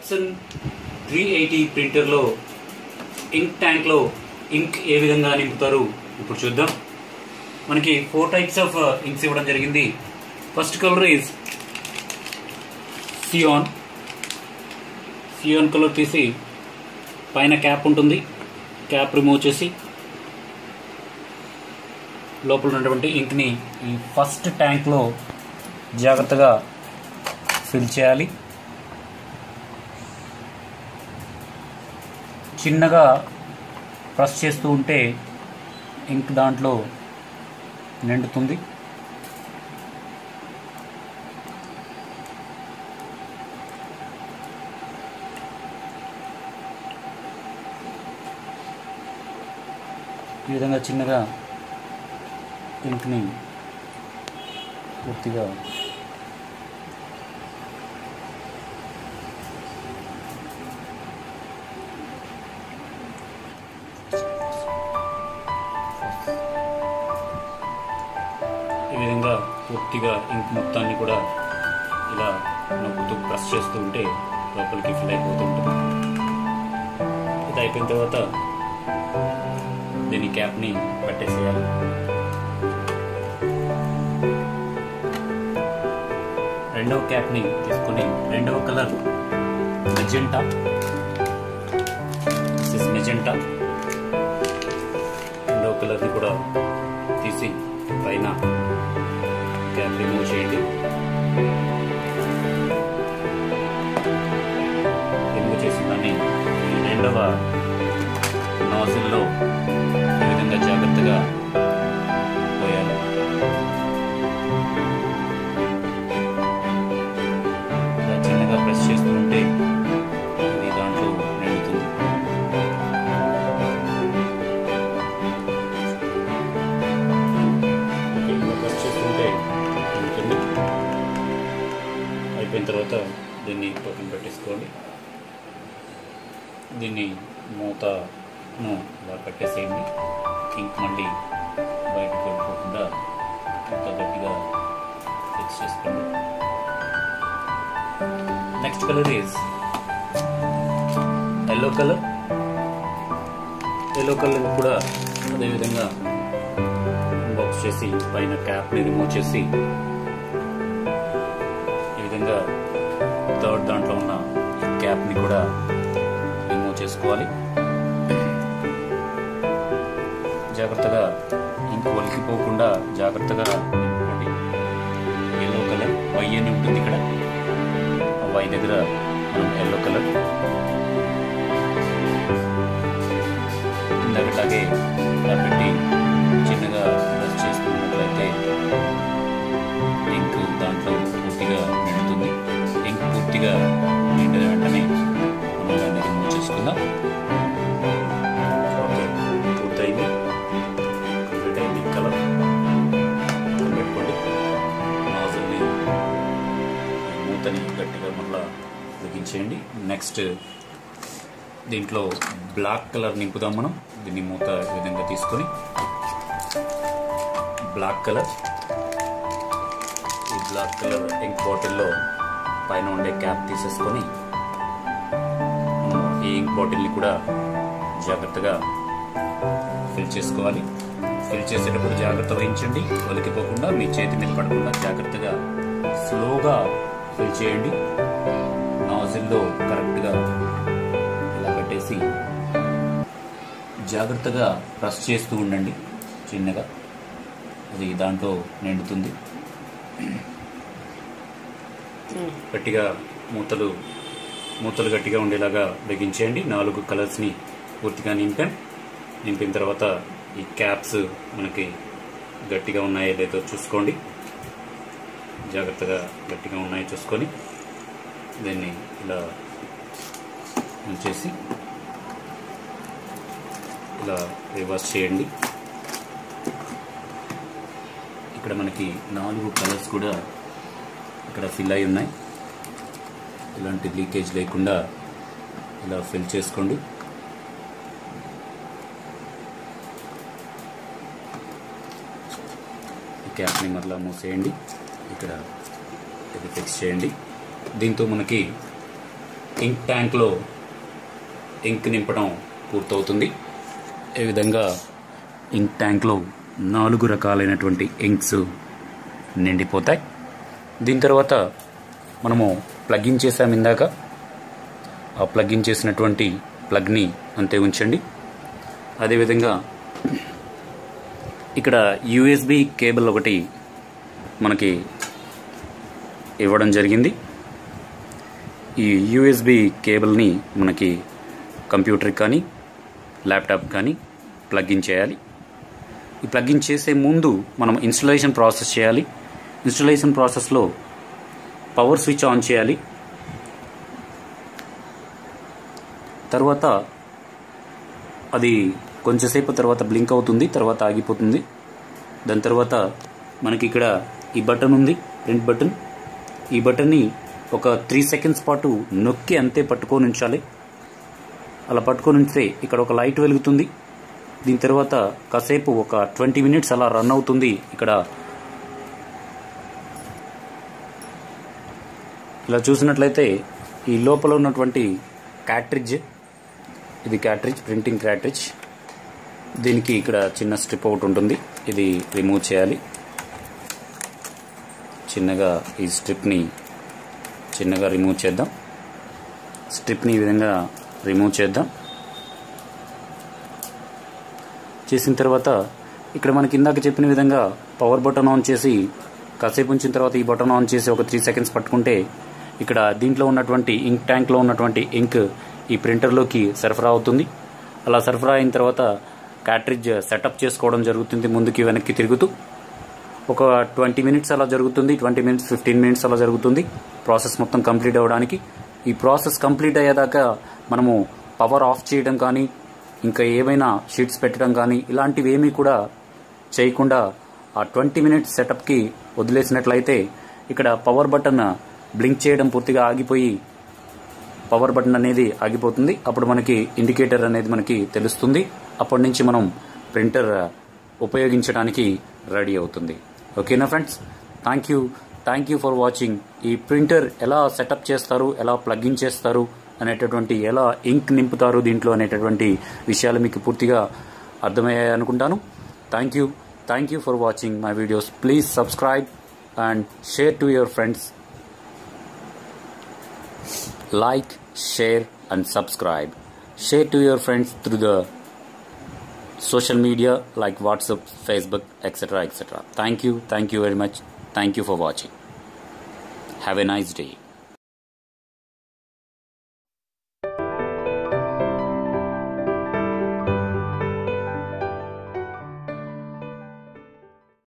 Epson three eighty ప్రింటర్లో ink ట్యాంక్లో ink ఏ విధంగా నింపుతారు ఇప్పుడు చూద్దాం మనకి ఫోర్ టైప్స్ ఆఫ్ ఇంక్స్ ఇవ్వడం జరిగింది first colour is cyan cyan colour తీసి పైన క్యాప్ ఉంటుంది క్యాప్ రిమూవ్ చేసి లోపల ఉన్నటువంటి ఇంక్ని ఈ ఫస్ట్ ట్యాంక్లో జాగ్రత్తగా ఫిల్ చేయాలి చిన్నగా ప్రెస్ చేస్తూ ఉంటే ఇంక్ దాంట్లో నిండుతుంది ఈ విధంగా చిన్నగా ఇంక్ని పూర్తిగా ఈ విధంగా పూర్తిగా ఇంక్ మొత్తాన్ని కూడా ఇలా నొక్కుతూ ప్రెస్ చేస్తూ ఉంటే లోపలికి ఫిల్ అయిపోతూ ఉంటుంది ఇది అయిపోయిన తర్వాత దీని క్యాప్ని పెట్టేసేయాలి రెండవ క్యాప్ని తీసుకొని రెండవ కలర్ మెజెంటా దిస్ మెజెంటా రెండవ కలర్ని కూడా తీసి పైన క్యాప్ రిమూవ్ చేయండి రిమూవ్ చేసిన దాన్ని ఈ రెండవ నాజిల్లో ఈ విధంగా జాగ్రత్తగా పోయాలి ఇలా చిన్నగా ప్రెస్ చేస్తూ ఉంటే ఇది దాంట్లో నిండుతుంది ఓకే, ఇలా ప్రెస్ చేస్తుంటే నిండుతుంది అయిపోయిన తర్వాత దీన్ని పక్కన పెట్టేసుకోండి దీన్ని మూతను ఇలా పెట్టేసేయండి ఇంక్ మళ్ళీ బయటకు వెళ్ళిపోకుండా మూత గట్టిగా ఫిక్స్ చేసుకోండి next colour is yellow colour yellow colour కూడా అదేవిధంగా బాక్స్ చేసి పైన క్యాప్ని రిమూవ్ చేసి ఈ విధంగా థర్డ్ దాంట్లో ఉన్న క్యాప్ని కూడా రిమూవ్ చేసుకోవాలి జాగ్రత్తగా ఇంక ఒలికిపోకుండా జాగ్రత్తగా నింపుకోండి ఎల్లో కలర్ వై అని ఉంటుంది ఇక్కడ ఆ వై దగ్గర మనం ఎల్లో కలర్ ఇందాకట్లాగే ఇలా పెట్టి చిన్నగా ప్రెస్ చేసుకున్నట్లయితే ఇంక్ దాంట్లో పూర్తిగా నిండుతుంది ఇంక్ పూర్తిగా నిండిన వెంటనే మనం దాన్ని రిమూవ్ చేసుకుందాం ఓకే పూర్తయింది కంప్లీట్ అయింది కలర్ పెట్టుకోండి నాజల్ని మూతని గట్టిగా మళ్ళా బిగించేయండి నెక్స్ట్ దీంట్లో బ్లాక్ కలర్ నింపుదాం మనం దీన్ని మూత ఈ విధంగా తీసుకొని బ్లాక్ కలర్ ఈ బ్లాక్ కలర్ ఇంక్ బాటిల్లో పైన ఉండే క్యాప్ తీసేసుకొని మనం ఈ ఇంక్ బాటిల్ని కూడా జాగ్రత్తగా ఫిల్ చేసుకోవాలి ఫిల్ చేసేటప్పుడు జాగ్రత్త వహించండి ఒలికిపోకుండా మీ చేతి మీద పడకుండా జాగ్రత్తగా స్లోగా ఫిల్ చేయండి నాజిల్లో కరెక్ట్గా ఇలా పెట్టేసి జాగ్రత్తగా ప్రెస్ చేస్తూ ఉండండి చిన్నగా అది దాంట్లో నిండుతుంది గట్టిగా మూతలు మూతలు గట్టిగా ఉండేలాగా బిగించేయండి నాలుగు కలర్స్ని పూర్తిగా నింపాం నింపిన తర్వాత ఈ క్యాప్స్ మనకి గట్టిగా ఉన్నాయో లేదో చూసుకోండి జాగ్రత్తగా గట్టిగా ఉన్నాయో చూసుకొని దీన్ని ఇలా ఉంచేసి ఇలా రివర్స్ చేయండి ఇక్కడ మనకి నాలుగు కలర్స్ కూడా ఇక్కడ ఫిల్ అయి ఉన్నాయి ఇలాంటి లీకేజ్ లేకుండా ఇలా ఫిల్ చేసుకోండి ఈ క్యాప్ని మరలా మూసేయండి ఇక్కడ ఇది ఫిక్స్ చేయండి దీంతో మనకి ఇంక్ ట్యాంక్లో ఇంక్ నింపడం పూర్తవుతుంది ఈ విధంగా ఇంక్ ట్యాంక్లో నాలుగు రకాలైనటువంటి ఇంక్స్ నిండిపోతాయి దీని తర్వాత మనము ప్లగిన్ చేసాం ఇందాక ఆ ప్లగిన్ చేసినటువంటి ప్లగ్ని అంతే ఉంచండి అదేవిధంగా ఇక్కడ యూఎస్బి కేబుల్ ఒకటి మనకి ఇవ్వడం జరిగింది ఈ యూఎస్బి కేబుల్ని మనకి కంప్యూటర్కి కానీ ల్యాప్టాప్ కానీ ప్లగ్ఇన్ చేయాలి ఈ ప్లగ్ఇన్ చేసే ముందు మనం ఇన్స్టలేషన్ ప్రాసెస్ చేయాలి ఇన్స్టలేషన్ ప్రాసెస్లో పవర్ స్విచ్ ఆన్ చేయాలి తర్వాత అది కొంచెంసేపు తర్వాత బ్లింక్ అవుతుంది తర్వాత ఆగిపోతుంది దాని తర్వాత మనకి ఇక్కడ ఈ బటన్ ఉంది ప్రింట్ బటన్ ఈ బటన్ని ఒక త్రీ సెకండ్స్ పాటు నొక్కి అంతే పట్టుకొని ఉంచాలి అలా పట్టుకొని ఉంచితే ఇక్కడ ఒక లైట్ వెలుగుతుంది దీని తర్వాత కాసేపు ఒక ట్వంటీ మినిట్స్ అలా రన్ అవుతుంది ఇక్కడ ఇలా చూసినట్లయితే ఈ లోపల ఉన్నటువంటి క్యాట్రిడ్జ్ ఇది క్యాట్రిడ్జ్ ప్రింటింగ్ క్యాట్రిడ్జ్ దీనికి ఇక్కడ చిన్న స్ట్రిప్ ఒకటి ఉంటుంది ఇది రిమూవ్ చేయాలి చిన్నగా ఈ స్ట్రిప్ని చిన్నగా రిమూవ్ చేద్దాం స్ట్రిప్ని ఈ విధంగా రిమూవ్ చేద్దాం చేసిన తర్వాత ఇక్కడ మనకి ఇందాక చెప్పిన విధంగా పవర్ బటన్ ఆన్ చేసి కాసేపు ఉంచిన తర్వాత ఈ బటన్ ఆన్ చేసి ఒక త్రీ సెకండ్స్ పట్టుకుంటే ఇక్కడ దీంట్లో ఉన్నటువంటి ఇంక్ ట్యాంక్లో ఉన్నటువంటి ఇంక్ ఈ ప్రింటర్లోకి సరఫరా అవుతుంది అలా సరఫరా అయిన తర్వాత క్యాట్రిడ్జ్ సెటప్ చేసుకోవడం జరుగుతుంది ముందుకి వెనక్కి తిరుగుతూ ఒక ట్వంటీ మినిట్స్ అలా జరుగుతుంది ట్వంటీ మినిట్స్ ఫిఫ్టీన్ మినిట్స్ అలా జరుగుతుంది ప్రాసెస్ మొత్తం కంప్లీట్ అవ్వడానికి ఈ ప్రాసెస్ కంప్లీట్ అయ్యేదాకా మనము పవర్ ఆఫ్ చేయడం కానీ ఇంకా ఏమైనా షీట్స్ పెట్టడం కానీ ఇలాంటివి ఏమీ కూడా చేయకుండా ఆ ట్వంటీ మినిట్స్ సెటప్కి వదిలేసినట్లయితే ఇక్కడ పవర్ బటన్ బ్లింక్ చేయడం పూర్తిగా ఆగిపోయి పవర్ బటన్ అనేది ఆగిపోతుంది అప్పుడు మనకి ఇండికేటర్ అనేది మనకి తెలుస్తుంది అప్పటి నుంచి మనం ప్రింటర్ ఉపయోగించడానికి రెడీ అవుతుంది ఓకేనా friends thank you thank you for watching ఈ ప్రింటర్ ఎలా సెటప్ చేస్తారు ఎలా ప్లగ్ఇన్ చేస్తారు అనేటటువంటి ఎలా ఇంక్ నింపుతారు దీంట్లో అనేటటువంటి విషయాలు మీకు పూర్తిగా అర్థమయ్యాయి అనుకుంటాను thank you thank you for watching my videos please subscribe and share to your friends like, share, and subscribe. Share to your friends through the social media like WhatsApp, Facebook, etc. etc. Thank you. Thank you very much. Thank you for watching. Have a nice day.